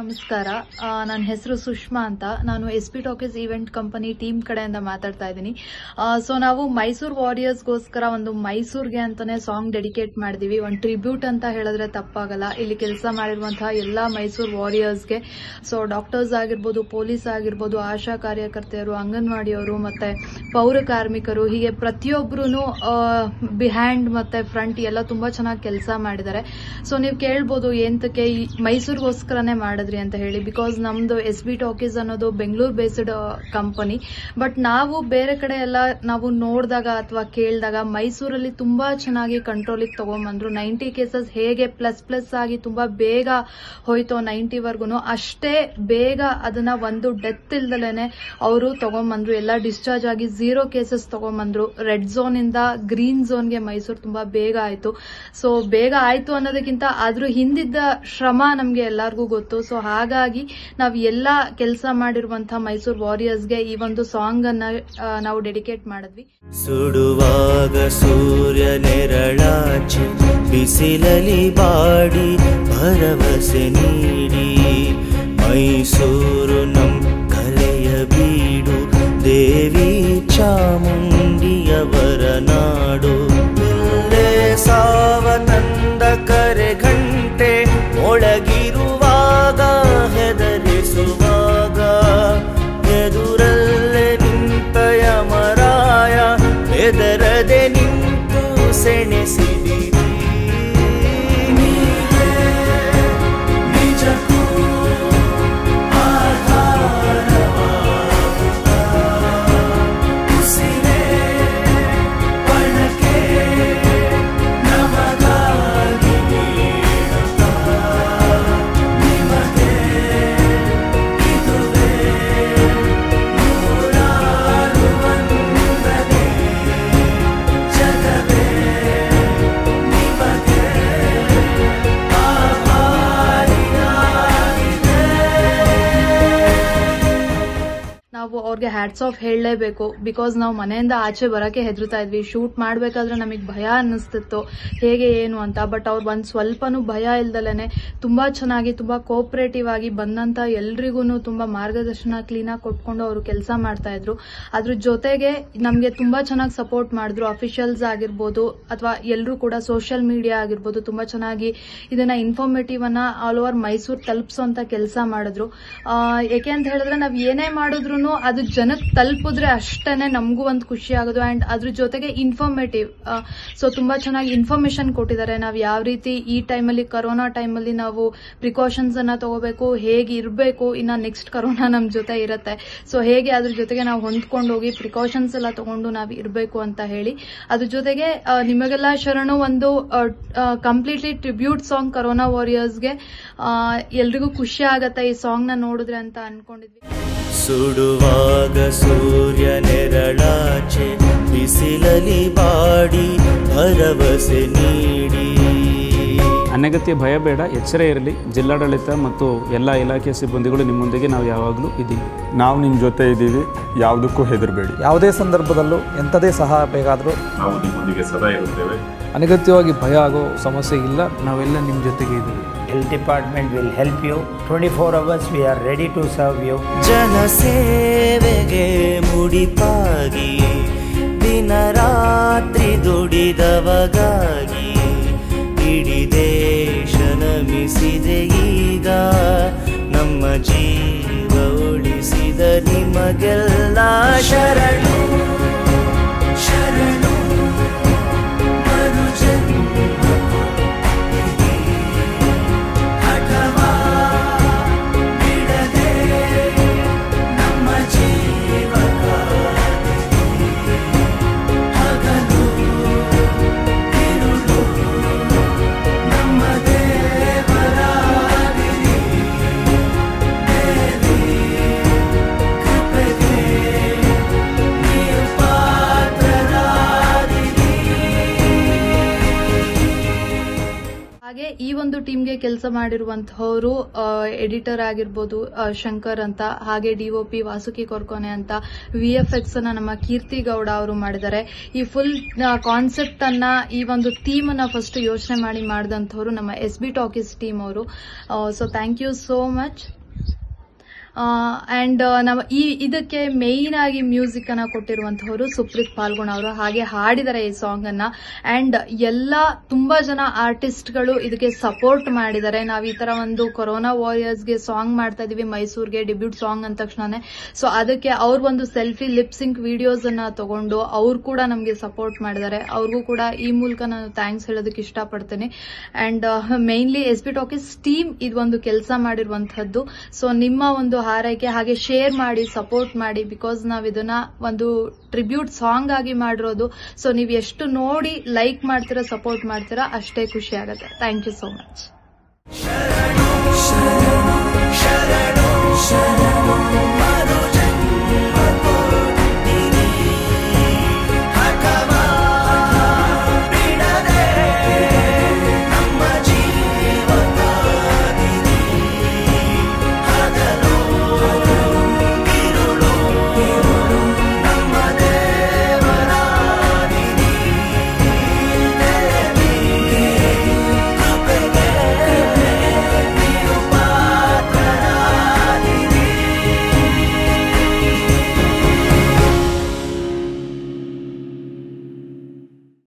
ನಮಸ್ಕಾರ ನನ್ನ ಹೆಸರು ಸುಷ್ಮಾ ಅಂತ ನಾನು S P talkies event company team ಕಡೆಯಿಂದ ಮಾತಾಡ್ತಾ ಇದ್ದೀನಿ ಸೊ ನಾವು ಮೈಸೂರು ವಾರಿಯರ್ಸ್ಗೋಸ್ಕರ ಒಂದು ಮೈಸೂರ್ಗೆ ಅಂತಾನೆ ಸಾಂಗ್ ಡೆಡಿಕೇಟ್ ಮಾಡಿದೀವಿ ಒಂದು ಟ್ರಿಬ್ಯೂಟ್ ಅಂತ ಹೇಳಿದ್ರೆ ತಪ್ಪಾಗಲ್ಲ ಇಲ್ಲಿ ಕೆಲಸ ಮಾಡಿರುವಂತಹ ಎಲ್ಲ ಮೈಸೂರು ವಾರಿಯರ್ಸ್ಗೆ ಸೊ ಡಾಕ್ಟರ್ಸ್ ಆಗಿರ್ಬೋದು ಪೊಲೀಸ್ ಆಗಿರ್ಬೋದು ಆಶಾ ಕಾರ್ಯಕರ್ತೆಯರು ಅಂಗನವಾಡಿಯವರು ಮತ್ತೆ ಪೌರ ಕಾರ್ಮಿಕರು ಹೀಗೆ ಪ್ರತಿಯೊಬ್ಬರು ಬಿಹ್ಯಾಂಡ್ ಮತ್ತೆ ಫ್ರಂಟ್ ಎಲ್ಲ ತುಂಬಾ ಚೆನ್ನಾಗಿ ಕೆಲಸ ಮಾಡಿದ್ದಾರೆ ಸೊ ನೀವು ಕೇಳ್ಬೋದು ಎಂತಕ್ಕೆ ಈ ಮೈಸೂರಿಗೋಸ್ಕರನೇ ಮಾಡಿದ್ರಿ ಅಂತ ಹೇಳಿ ಬಿಕಾಸ್ ನಮ್ದು ಎಸ್ ಬಿ ಟಾಕೀಸ್ ಅನ್ನೋದು ಬೆಂಗಳೂರು ಬೇಸ್ಡ್ ಕಂಪನಿ ಬಟ್ ನಾವು ಬೇರೆ ಕಡೆ ಎಲ್ಲ ನಾವು ನೋಡಿದಾಗ ಅಥವಾ ಕೇಳಿದಾಗ ಮೈಸೂರಲ್ಲಿ ತುಂಬಾ ಚೆನ್ನಾಗಿ ಕಂಟ್ರೋಲಿಗೆ ತಗೊಂಬಂದ್ರು ನೈಂಟಿ ಕೇಸಸ್ ಹೇಗೆ ಪ್ಲಸ್ ಪ್ಲಸ್ ಆಗಿ ತುಂಬಾ ಬೇಗ ಹೋಯ್ತು ನೈಂಟಿವರೆಗೂ ಅಷ್ಟೇ ಬೇಗ ಅದನ್ನ ಒಂದು ಡೆತ್ ಇಲ್ದಲೇನೆ ಅವರು ತಗೊಂಬಂದ್ರು ಎಲ್ಲ ಡಿಸ್ಚಾರ್ಜ್ ಆಗಿ ಝೀರೋ ಕೇಸಸ್ ತಗೊಂಬಂದ್ರು ರೆಡ್ ಝೋನ್ ಇಂದ ಗ್ರೀನ್ ಝೋನ್ಗೆ ಮೈಸೂರು ತುಂಬಾ ಬೇಗ ಆಯ್ತು ಸೊ ಬೇಗ ಆಯ್ತು ಅನ್ನೋದಕ್ಕಿಂತ ಅದ್ರ ಹಿಂದಿದ್ದ ಶ್ರಮ ನಮ್ಗೆ ಎಲ್ಲಾರ್ಗೂ ಗೊತ್ತು ಸೊ ಹಾಗಾಗಿ ನಾವ್ ಎಲ್ಲ ಕೆಲಸ ಮಾಡಿರುವಂತಹ ಮೈಸೂರು ವಾರಿಯರ್ಸ್ಗೆ ಈ ಒಂದು ಸಾಂಗ್ ಅನ್ನ ಆ, ನಾವು ಡೆಡಿಕೇಟ್ ಮಾಡಿದ್ವಿ ಸುಡುವಾಗ ಸೂರ್ಯ ನೆರಳಾಚೆ ಬಿಸಿಲಲಿ ಬಾಡಿ ಭರವಸೆ ನೀಡಿ ಮೈಸೂರು ನಮ್ ಕಲೆಯ ಬೀಡು ದೇವಿ ಚಾಮುಂಡಿಯವರ ನಾಡು ಇಲ್ಲೇ ಸಾವ ತಂದ ಕರೆ ಗಂಟೆ ಮೊಳಗಿರುವಾಗ ಹೆದರಿಸುವಾಗ ಎದುರಲ್ಲೇ ನಿಂತ ಯಮರಾಯ ಬೆದರದೆ ನಿಂತು ಸೆಣೆಸಿದಿರಿ ನೀವೇ ನಿಜಕ್ಕೂ ಉಸಿರೇ ಬಳಕೆ ನಮಗಾಗಿ ನೀಡುತ್ತಾ ನಿಮಗೆ ಇದುವೇ ನೂರಾರು ವಂದನೆ ಜಗವೇ ನಿಮಗೆ ನಾವು ಅವ್ರಿಗೆ ಹ್ಯಾಟ್ಸ್ ಆಫ್ ಹೇಳಲೇಬೇಕು ಬಿಕಾಸ್ ನಾವು ಮನೆಯಿಂದ ಆಚೆ ಬರಕ್ಕೆ ಹೆದರ್ತಾ ಇದ್ವಿ ಶೂಟ್ ಮಾಡ್ಬೇಕಾದ್ರೆ ನಮಗೆ ಭಯ ಅನ್ನಿಸ್ತಿತ್ತು ಹೇಗೆ ಏನು ಅಂತ ಬಟ್ ಅವ್ರು ಒಂದ್ ಸ್ವಲ್ಪನೂ ಭಯ ಇಲ್ದಲೇನೆ ತುಂಬಾ ಚೆನ್ನಾಗಿ ತುಂಬಾ ಕೋಪರೇಟಿವ್ ಆಗಿ ಬಂದಂತ ಎಲ್ರಿಗೂ ತುಂಬಾ ಮಾರ್ಗದರ್ಶನ ಕ್ಲೀನಾಗಿ ಕೊಟ್ಕೊಂಡು ಅವರು ಕೆಲಸ ಮಾಡ್ತಾ ಇದ್ರು ಅದ್ರ ಜೊತೆಗೆ ನಮ್ಗೆ ತುಂಬಾ ಚೆನ್ನಾಗಿ ಸಪೋರ್ಟ್ ಮಾಡಿದ್ರು ಅಫಿಷಿಯಲ್ಸ್ ಆಗಿರ್ಬೋದು ಅಥವಾ ಎಲ್ಲರೂ ಕೂಡ ಸೋಷಿಯಲ್ ಮೀಡಿಯಾ ಆಗಿರ್ಬೋದು ತುಂಬಾ ಚೆನ್ನಾಗಿ ಇದನ್ನ ಇನ್ಫಾರ್ಮೇಟಿವ್ ಅನ್ನ ಆಲ್ ಓವರ್ ಮೈಸೂರು ತಲುಪಿಸೋಂತ ಕೆಲಸ ಮಾಡಿದ್ರು ಆ, ಏಕೆ ಅಂತ ಹೇಳಿದ್ರೆ ನಾವ್ ಏನೇ ಮಾಡಿದ್ರು ಅದು ಜನಕ್ಕೆ ತಲುಪಿದ್ರೆ ಅಷ್ಟೇನೆ ನಮಗೂ ಒಂದು ಖುಷಿ ಆಗೋದು ಅಂಡ್ ಅದ್ರ ಜೊತೆಗೆ ಇನ್ಫಾರ್ಮೇಟಿವ್ ಸೊ ತುಂಬಾ ಚೆನ್ನಾಗಿ ಇನ್ಫಾರ್ಮೇಶನ್ ಕೊಟ್ಟಿದ್ದಾರೆ ನಾವು ಯಾವ ರೀತಿ ಈ ಟೈಮಲ್ಲಿ ಕರೋನಾ ಟೈಮಲ್ಲಿ ನಾವು ಪ್ರಿಕಾಷನ್ಸ್ ಅನ್ನ ತಗೋಬೇಕು ಹೇಗೆ ಇರಬೇಕು ಇನ್ನ ನೆಕ್ಸ್ಟ್ ಕರೋನಾ ನಮ್ ಜೊತೆ ಇರುತ್ತೆ ಸೊ ಹೇಗೆ ಅದ್ರ ಜೊತೆಗೆ ನಾವು ಹೊಂದ್ಕೊಂಡು ಹೋಗಿ ಪ್ರಿಕಾಷನ್ಸ್ ಎಲ್ಲ ತಗೊಂಡು ನಾವು ಇರಬೇಕು ಅಂತ ಹೇಳಿ ಅದ್ರ ಜೊತೆಗೆ ಆ, ನಿಮಗೆಲ್ಲ ಶರಣು ಒಂದು ಕಂಪ್ಲೀಟ್ಲಿ ಟ್ರಿಬ್ಯೂಟ್ ಸಾಂಗ್ ಕರೋನಾ ವಾರಿಯರ್ಸ್ಗೆ ಎಲ್ರಿಗೂ ಖುಷಿ ಆಗತ್ತೆ ಈ ಸಾಂಗ್ ನ ನೋಡಿದ್ರೆ ಅಂತ ಅನ್ಕೊಂಡಿದ್ವಿ ಸುಡುವಾಗ ಸೂರ್ಯ ನೆರಳಾಚೆ ಬಿಸಿಲಲಿ ಬಾಡಿ ಭರವಸೆ ನೀಡಿ ಅನಗತ್ಯ ಭಯ ಬೇಡ ಎಚ್ಚರ ಇರಲಿ ಜಿಲ್ಲಾಡಳಿತ ಮತ್ತು ಎಲ್ಲ ಇಲಾಖೆ ಸಿಬ್ಬಂದಿಗಳು ನಿಮ್ಮೊಂದಿಗೆ ನಾವು ಯಾವಾಗಲೂ ಇದ್ದೀವಿ ನಾವು ನಿಮ್ಮ ಜೊತೆ ಇದ್ದೀವಿ ಯಾವುದಕ್ಕೂ ಹೆದರಬೇಡಿ ಯಾವುದೇ ಸಂದರ್ಭದಲ್ಲೂ ಎಂಥದೇ ಸಹಾಯ ಬೇಕಾದರೂ ನಾವು ನಿಮ್ಮೊಂದಿಗೆ ಸದಾ ಇರುತ್ತೇವೆ ಅನಗತ್ಯವಾಗಿ ಭಯ ಆಗೋ ಸಮಸ್ಯೆ ಇಲ್ಲ ನಾವೆಲ್ಲ ನಿಮ್ಮ ಜೊತೆಗೆ ಇದ್ದೀವಿ Health department will help you. 24 hours we are ready to serve you. ಜನಸೇವೆಗೆ ಮುಡಿಪಾಗಿ ದಿನ ರಾತ್ರಿ ದುಡಿದವಗಾಗಿ ಇಡೀ ದೇಶ ನಮಿಸಿದೆ ಈಗ ನಮ್ಮ ಜೀವ ಉಳಿಸಿದ ನಿಮಗೆಲ್ಲ ಶರಣು ಶರಣು ಮರುಜನ್ಮ ಕೊಟ್ಟಿದೆ. ಹಠವಾ ಬಿಡದೆ ನಮ್ಮ ಜೀವನ ಹಗಲು ಇರುಳು ನಮ್ಮ ದೇವರಾಗಿರಿ ದೇವಿ ಕೃಪೆಗೆ ಕೆಲಸ ಮಾಡಿರುವಂತಹವರು ಎಡಿಟರ್ ಆಗಿರ್ಬೋದು ಆ, ಶಂಕರ್ ಅಂತ ಹಾಗೆ ಡಿಒಪಿ ವಾಸುಕಿ ಕೊರ್ಕೊನೆ ಅಂತ ವಿ ಎಫ್ ಎಕ್ಸ್ ಅನ್ನ ನಮ್ಮ ಕೀರ್ತಿ ಗೌಡ ಅವರು ಮಾಡಿದ್ದಾರೆ ಈ ಫುಲ್ ಕಾನ್ಸೆಪ್ಟ್ ಅನ್ನ ಈ ಒಂದು ಥೀಮ್ ಅನ್ನ ಫಸ್ಟ್ ಯೋಚನೆ ಮಾಡಿ ಮಾಡಿದಂಥವ್ರು ನಮ್ಮ ಎಸ್ ಬಿ ಟಾಕೀಸ್ ಟೀಮ್ ಅವರು so thank you so much and ನಮ್ಮ ಈ ಇದಕ್ಕೆ ಮೇಯ್ನ್ ಆಗಿ ಮ್ಯೂಸಿಕ್ ಅನ್ನ ಕೊಟ್ಟಿರುವಂತಹವರು ಸುಪ್ರೀತ್ ಪಾಲ್ಗುಣ ಅವರು ಹಾಗೆ ಹಾಡಿದ್ದಾರೆ ಈ ಸಾಂಗ್ ಅನ್ನ ಅಂಡ್ ಎಲ್ಲ ತುಂಬಾ ಜನ ಆರ್ಟಿಸ್ಟ್ ಗಳು ಇದಕ್ಕೆ ಸಪೋರ್ಟ್ ಮಾಡಿದ್ದಾರೆ ನಾವ್ ಈ ತರ ಒಂದು ಕೊರೋನಾ ವಾರಿಯರ್ಸ್ ಗೆ ಸಾಂಗ್ ಮಾಡ್ತಾ ಇದೀವಿ ಮೈಸೂರ್ಗೆ ಡೆಬ್ಯೂಟ್ ಸಾಂಗ್ ಅಂದ ತಕ್ಷಣನೇ ಸೊ ಅದಕ್ಕೆ ಅವ್ರ ಒಂದು ಸೆಲ್ಫಿ ಲಿಪ್ಸಿಂಕ್ ವಿಡಿಯೋಸ್ ಅನ್ನ ತಗೊಂಡು ಅವ್ರು ಕೂಡ ನಮಗೆ ಸಪೋರ್ಟ್ ಮಾಡಿದ್ದಾರೆ ಅವ್ರಿಗೂ ಕೂಡ ಈ ಮೂಲಕ ನಾನು ಥ್ಯಾಂಕ್ಸ್ ಹೇಳೋದಕ್ಕೆ ಇಷ್ಟಪಡ್ತೇನೆ and mainly S B talkies team ಇದು ಒಂದು ಕೆಲಸ ಮಾಡಿರುವಂತಹದ್ದು ಸೊ ನಿಮ್ಮ ಒಂದು ಹಾರೈಕೆ ಹಾಗೆ ಶೇರ್ ಮಾಡಿ ಸಪೋರ್ಟ್ ಮಾಡಿ ಬಿಕಾಸ್ ನಾವ್ ಇದನ್ನ ಒಂದು ಟ್ರಿಬ್ಯೂಟ್ ಸಾಂಗ್ ಆಗಿ ಮಾಡಿರೋದು ಸೊ ನೀವು ಎಷ್ಟು ನೋಡಿ ಲೈಕ್ ಮಾಡ್ತೀರಾ ಸಪೋರ್ಟ್ ಮಾಡ್ತೀರಾ ಅಷ್ಟೇ ಖುಷಿ ಆಗುತ್ತೆ ಥ್ಯಾಂಕ್ ಯು ಸೋ ಮಚ್ ಶರಣ